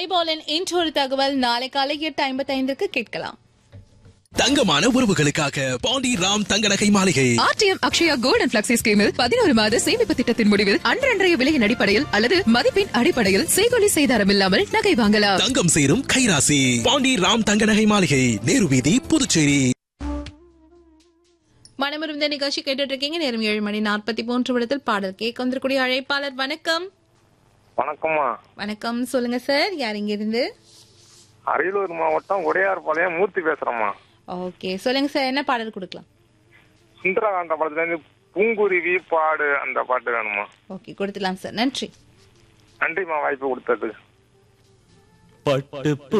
சைபாலின் இன்றொரு தகவல் நாளை காலை எட்டு ஐம்பத்தைந்திற்கு கேட்கலாம் தங்கமான உறவுகளுக்காக பாண்டி ராம் தங்க நகை மாளிகை ஆர்டிஎம் அக்ஷயா கோல்டன் பிளக்ஸி ஸ்கீமில் பதினோரு மாத சேமிப்பு திட்டத்தின் முடிவில் அன்றன்றைய விலையின் அடிப்படையில் அல்லது மதிப்பின் அடிப்படையில் செய்கொலி செய்தாரம் இல்லாமல் நகை வாங்கலாம் தங்கம் சேரும் கைராசி பாண்டி ராம் தங்க நகை மாளிகை நேரு வீதி புதுச்சேரி மனமிருந்த நிகழ்ச்சி கேட்டுட்டு இருக்கீங்க நேரம் ஏழு மணி நாற்பத்தி மூன்று விடத்தில் பாடல் கேட்க வந்திருக்கூடிய அழைப்பாளர் வணக்கம் வணக்கம்மா வணக்கம் சொல்லுங்க சார் யார் இங்க இருந்து அரியலூர் மாவட்டம் உடையார்பாளையம் மூர்த்தி பேசுறேம்மா ஓகே சொல்லுங்க சார் என்ன பாடல் கொடுக்கலாம் சுந்தரகாண்ட படத்துல இருந்து பூங்குருவி பாடு அந்த பாட்டு வேணுமா ஓகே கொடுத்துலாம் சார் நன்றி நன்றிம்மா வாய்ப்பு கொடுத்ததுக்கு பட்டு